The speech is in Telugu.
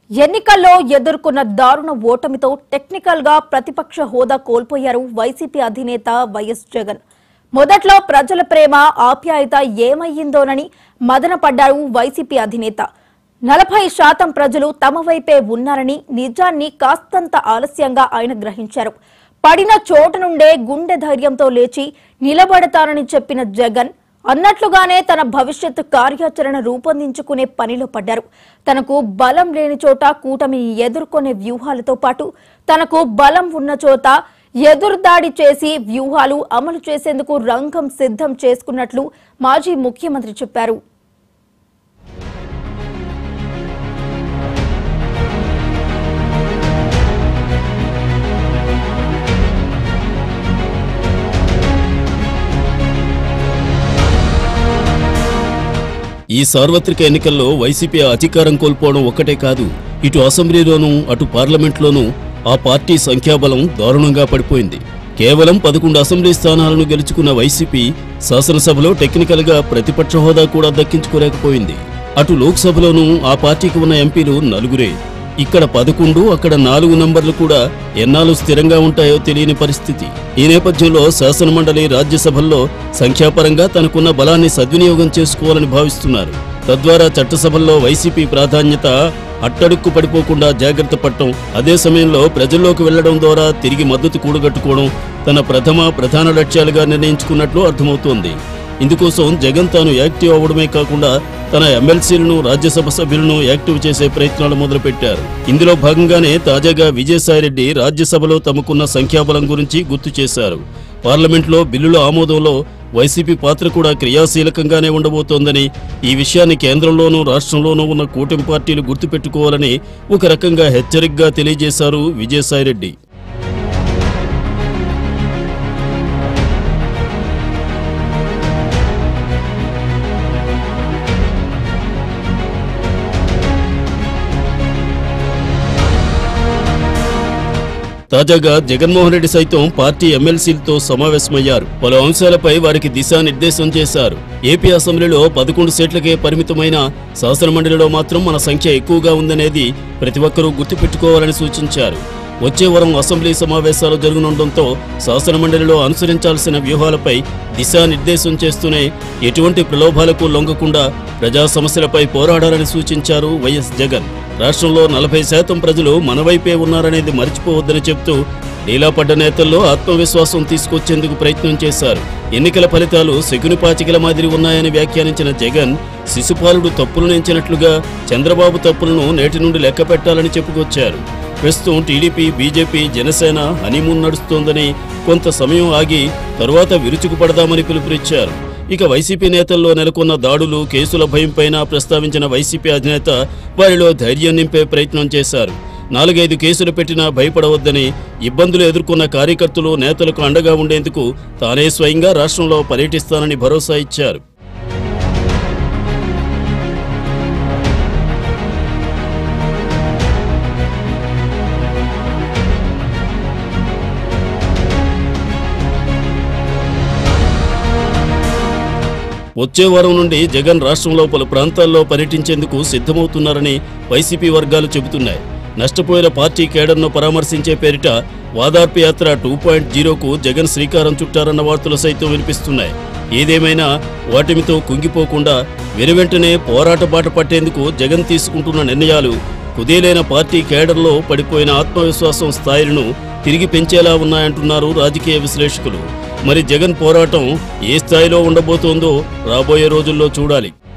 ఎన్నికల్లో ఎదుర్కొన్న దారుణ ఓటమితో టెక్నికల్ గా ప్రతిపక్ష హోదా కోల్పోయారు వైసీపీ అధినేత వైఎస్ జగన్ మొదట్లో ప్రజల ప్రేమ ఆప్యాయత ఏమయ్యిందోనని మదనపడ్డారు వైసీపీ అధినేత నలభై శాతం ప్రజలు తమ వైపే ఉన్నారని నిజాన్ని కాస్తంత ఆలస్యంగా ఆయన గ్రహించారు పడిన చోటు నుండే గుండె ధైర్యంతో లేచి నిలబడతారని చెప్పిన జగన్ అన్నట్లుగానే తన భవిష్యత్తు కార్యాచరణ రూపొందించుకునే పనిలో పడ్డారు తనకు బలం లేని చోట కూటమిని ఎదుర్కొనే వ్యూహాలతో పాటు తనకు బలం ఉన్న చోట ఎదురుదాడి చేసి వ్యూహాలు అమలు చేసేందుకు రంగం సిద్ధం చేసుకున్నట్లు మాజీ ముఖ్యమంత్రి చెప్పారు ఈ సార్వత్రిక ఎన్నికల్లో వైసీపీ అధికారం కోల్పోవడం ఒక్కటే కాదు ఇటు అసెంబ్లీలోనూ అటు పార్లమెంట్లోనూ ఆ పార్టీ సంఖ్యాబలం దారుణంగా పడిపోయింది కేవలం పదకొండు అసెంబ్లీ స్థానాలను గెలుచుకున్న వైసీపీ శాసనసభలో టెక్నికల్గా ప్రతిపక్ష హోదా కూడా దక్కించుకోలేకపోయింది అటు లోక్సభలోనూ ఆ పార్టీకి ఉన్న ఎంపీలు నలుగురే ఇక్కడ పదకొండు అక్కడ నాలుగు నంబర్లు కూడా ఎన్నాళ్ళు స్థిరంగా ఉంటాయో తెలియని పరిస్థితి ఈ నేపథ్యంలో శాసనమండలి రాజ్యసభల్లో సంఖ్యాపరంగా తనకున్న బలాన్ని సద్వినియోగం చేసుకోవాలని భావిస్తున్నారు తద్వారా చట్టసభల్లో వైసీపీ ప్రాధాన్యత అట్టడుక్కు పడిపోకుండా జాగ్రత్త పడటం అదే సమయంలో ప్రజల్లోకి వెళ్లడం ద్వారా తిరిగి మద్దతు కూడగట్టుకోవడం తన ప్రథమ ప్రధాన లక్ష్యాలుగా నిర్ణయించుకున్నట్లు అర్థమవుతోంది ఇందుకోసం జగన్ తాను యాక్టివ్ అవ్వడమే కాకుండా తన ఎమ్మెల్సీలను రాజ్యసభ సభ్యులను యాక్టివ్ చేసే ప్రయత్నాలు మొదలుపెట్టారు ఇందులో భాగంగానే తాజాగా విజయసాయిరెడ్డి రాజ్యసభలో తమకున్న సంఖ్యాబలం గురించి గుర్తు చేశారు పార్లమెంట్లో బిల్లుల ఆమోదంలో వైసీపీ పాత్ర కూడా క్రియాశీలకంగానే ఉండబోతోందని ఈ విషయాన్ని కేంద్రంలోనూ రాష్ట్రంలోనూ ఉన్న కూటమి పార్టీలు గుర్తుపెట్టుకోవాలని ఒక రకంగా హెచ్చరికగా తెలియజేశారు విజయసాయిరెడ్డి తాజాగా జగన్మోహన్ రెడ్డి సైతం పార్టీ ఎమ్మెల్సీలతో సమావేశమయ్యారు పలు అంశాలపై వారికి దిశానిర్దేశం చేశారు ఏపీ అసెంబ్లీలో పదకొండు సీట్లకే పరిమితమైన శాసనమండలిలో మాత్రం మన సంఖ్య ఎక్కువగా ఉందనేది ప్రతి ఒక్కరూ గుర్తుపెట్టుకోవాలని సూచించారు వచ్చే వారం అసెంబ్లీ సమావేశాలు జరగనుండటంతో శాసనమండలిలో అనుసరించాల్సిన వ్యూహాలపై దిశానిర్దేశం చేస్తూనే ఎటువంటి ప్రలోభాలకు లొంగకుండా ప్రజా సమస్యలపై పోరాడాలని సూచించారు వైఎస్ జగన్ రాష్ట్రంలో నలభై శాతం ప్రజలు మన వైపే ఉన్నారనేది మర్చిపోవద్దని చెప్తూ లీలాపడ్డ నేతల్లో ఆత్మవిశ్వాసం తీసుకొచ్చేందుకు ప్రయత్నం చేశారు ఎన్నికల ఫలితాలు శకునిపాచికల మాదిరి ఉన్నాయని వ్యాఖ్యానించిన జగన్ శిశుపాలుడు తప్పులు నెంచినట్లుగా చంద్రబాబు తప్పులను నేటి నుండి లెక్క పెట్టాలని చెప్పుకొచ్చారు ప్రస్తుతం టీడీపీ బీజేపీ జనసేన హనీమూన్ నడుస్తోందని కొంత సమయం ఆగి తరువాత విరుచుకుపడదామని పిలుపునిచ్చారు ఇక వైసీపీ నేతల్లో నెలకొన్న దాడులు కేసుల భయంపైన ప్రస్తావించిన వైసీపీ అధినేత వారిలో ధైర్యం నింపే ప్రయత్నం చేశారు నాలుగైదు కేసులు పెట్టినా భయపడవద్దని ఇబ్బందులు ఎదుర్కొన్న కార్యకర్తలు నేతలకు అండగా ఉండేందుకు తానే స్వయంగా రాష్ట్రంలో పర్యటిస్తానని భరోసా ఇచ్చారు వచ్చే వారం నుండి జగన్ రాష్ట్రంలో పలు ప్రాంతాల్లో పర్యటించేందుకు సిద్ధమవుతున్నారని వైసీపీ వర్గాలు చెబుతున్నాయి నష్టపోయిన పార్టీ కేడర్ను పరామర్శించే పేరిట వాదార్పు యాత్ర టూ పాయింట్ జీరోకు జగన్ శ్రీకారం చుట్టారన్న వార్తలు సైతం వినిపిస్తున్నాయి ఏదేమైనా ఓటమితో కుంగిపోకుండా వెనువెంటనే పోరాట బాట పట్టేందుకు జగన్ తీసుకుంటున్న నిర్ణయాలు కుదేలైన పార్టీ కేడర్లో పడిపోయిన ఆత్మవిశ్వాసం స్థాయిలను తిరిగి పెంచేలా ఉన్నాయంటున్నారు రాజకీయ విశ్లేషకులు మరి జగన్ పోరాటం ఏ స్థాయిలో ఉండబోతోందో రాబోయే రోజుల్లో చూడాలి